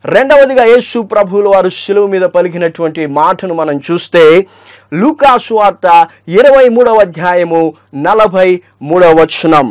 రెండవదిగా యేసు ప్రభువులు వారు శిలువ మీద పలికినటువంటి మాటను మనం చూస్తే లూకాసు వార్త ఇరవై మూడవ అధ్యాయము నలభై మూడవ వచనం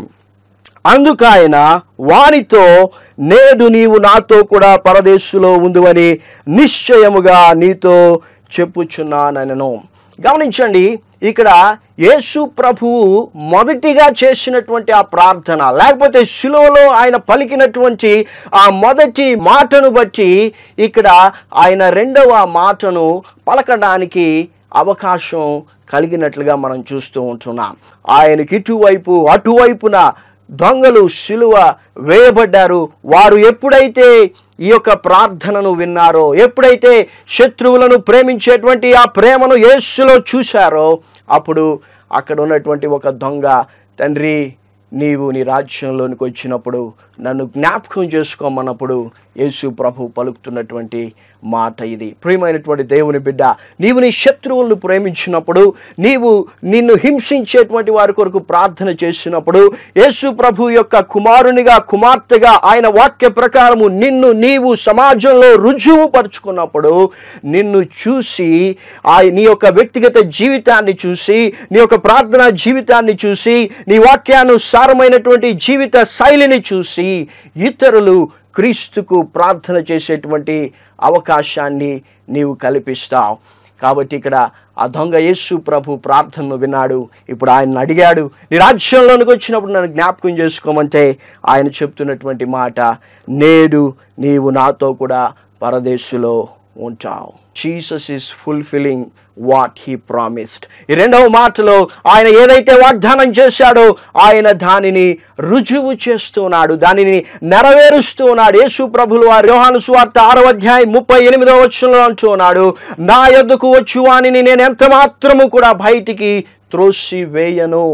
అందుకాయన వానితో నేడు నీవు నాతో కూడా పరదేశులో ఉందువని నిశ్చయముగా నీతో చెప్పుచున్నానను గమనించండి ఇక్కడ యేసు ప్రభువు మొదటిగా చేసినటువంటి ఆ ప్రార్థన లేకపోతే శిలువలో ఆయన పలికినటువంటి ఆ మొదటి మాటను బట్టి ఇక్కడ ఆయన రెండవ మాటను పలకడానికి అవకాశం కలిగినట్లుగా మనం చూస్తూ ఉంటున్నాం ఆయనకి ఇటువైపు అటువైపున దొంగలు శిలువ వేయబడ్డారు వారు ఎప్పుడైతే ఈ యొక్క ప్రార్థనను విన్నారో ఎప్పుడైతే శత్రువులను ప్రేమించేటువంటి ఆ ప్రేమను యేసులో చూశారో అప్పుడు అక్కడ ఉన్నటువంటి ఒక దొంగ తండ్రి నీవు నీ రాజ్యంలోనికి వచ్చినప్పుడు నన్ను జ్ఞాపకం చేసుకోమన్నప్పుడు యేసు ప్రభు పలుకుతున్నటువంటి మాట ఇది ప్రియమైనటువంటి దేవుని బిడ్డ నీవు నీ శత్రువులను ప్రేమించినప్పుడు నీవు నిన్ను హింసించేటువంటి వారి కొరకు ప్రార్థన చేసినప్పుడు యేసు ప్రభు యొక్క కుమారునిగా కుమార్తెగా ఆయన వాక్య ప్రకారము నిన్ను నీవు సమాజంలో రుజువు పరుచుకున్నప్పుడు నిన్ను చూసి ఆ నీ యొక్క వ్యక్తిగత జీవితాన్ని చూసి నీ యొక్క ప్రార్థనా జీవితాన్ని చూసి నీ వాక్యానుసారమైనటువంటి జీవిత శైలిని చూసి ఇతరులు క్రీస్తుకు ప్రార్థన చేసేటువంటి అవకాశాన్ని నీవు కల్పిస్తావు కాబట్టి ఇక్కడ ఆ దొంగ యేసు ప్రభు ప్రార్థనను విన్నాడు ఇప్పుడు ఆయన అడిగాడు నీ రాజ్యంలోనికి వచ్చినప్పుడు నన్ను జ్ఞాపకం చేసుకోమంటే ఆయన చెప్తున్నటువంటి మాట నేడు నీవు నాతో కూడా పరదేశులో ఉంటావు Jesus is fulfilling what he promised ఈ రెండవ మాటలో ఆయన ఏదైతే వాగ్దానం చేశాడో ఆయన దానిని రుజువు చేస్తున్నాడు దానిని నెరవేరుస్తూ ఉన్నాడు యేసు ప్రభులు వారి యోహాను సువార్త ఆరో అధ్యాయం ముప్పై ఎనిమిదవ వచ్చంలో అంటూ ఉన్నాడు నా యొద్దకు వచ్చు వానిని నేను ఎంత మాత్రము కూడా బయటికి త్రోసి వేయను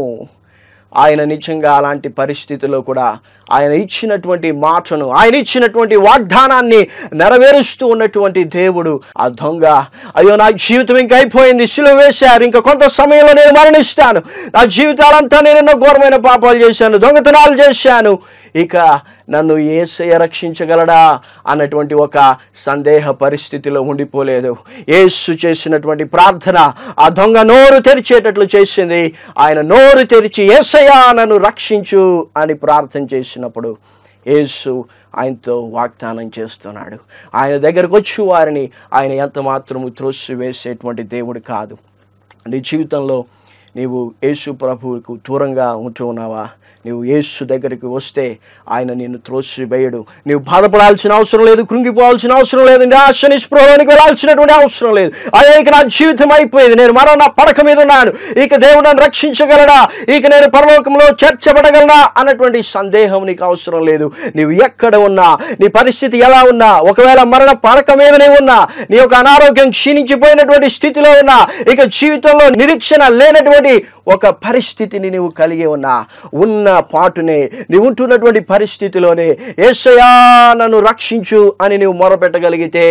ఆయన నిజంగా అలాంటి పరిస్థితిలో కూడా ఆయన ఇచ్చినటువంటి మాటను ఆయన ఇచ్చినటువంటి వాగ్దానాన్ని నెరవేరుస్తూ ఉన్నటువంటి దేవుడు ఆ దొంగ అయ్యో నా జీవితం ఇంకా అయిపోయింది సిలువ వేశారు ఇంకా కొంత సమయంలో నేను మరణిస్తాను నా జీవితాలంతా నేను ఎన్నో ఘోరమైన పాపాలు చేశాను దొంగతనాలు చేశాను ఇక నన్ను ఏసయ్య రక్షించగలడా అన్నటువంటి ఒక సందేహ పరిస్థితిలో ఉండిపోలేదు యేసు చేసినటువంటి ప్రార్థన ఆ దొంగ నోరు తెరిచేటట్లు చేసింది ఆయన నోరు తెరిచి ఏసయ్యా నన్ను రక్షించు అని ప్రార్థన చేసినప్పుడు యేసు ఆయనతో వాగ్దానం చేస్తున్నాడు ఆయన దగ్గరకు వచ్చి వారిని ఆయన ఎంత మాత్రము త్రోసి వేసేటువంటి దేవుడు కాదు నీ జీవితంలో నీవు యేసు ప్రభువుకు దూరంగా ఉంటూ ఉన్నావా నీవు యేసు దగ్గరికి వస్తే ఆయన నిన్ను త్రోసివేయడు నీవు బాధపడాల్సిన అవసరం లేదు కృంగిపోవాల్సిన అవసరం లేదు నిరాశ నిస్పృహలోనికి వెళ్ళాల్సినటువంటి అవసరం లేదు అయ్యా ఇక నా జీవితం అయిపోయింది నేను మరో నా పడక మీద ఉన్నాను ఇక దేవుడు నన్ను రక్షించగలడా ఇక నేను పరలోకంలో చేర్చబడగలనా అన్నటువంటి సందేహం నీకు అవసరం లేదు నీవు ఎక్కడ ఉన్నా నీ పరిస్థితి ఎలా ఉన్నా ఒకవేళ మరణ పడక మీదనే ఉన్నా నీ యొక్క అనారోగ్యం క్షీణించిపోయినటువంటి స్థితిలో ఉన్నా ఇక జీవితంలో నిరీక్షణ లేనటువంటి ఒక పరిస్థితిని నీవు కలిగి ఉన్నా ఉన్న పాటునే నీవు ఉంటున్నటువంటి పరిస్థితిలోనే ఏసయా నన్ను రక్షించు అని నీవు మొరపెట్టగలిగితే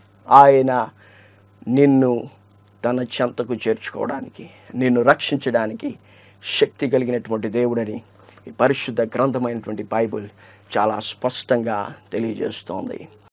ఆయన నిన్ను తన చెంతకు చేర్చుకోవడానికి నిన్ను రక్షించడానికి శక్తి కలిగినటువంటి దేవుడని ఈ పరిశుద్ధ గ్రంథమైనటువంటి బైబుల్ చాలా స్పష్టంగా తెలియజేస్తోంది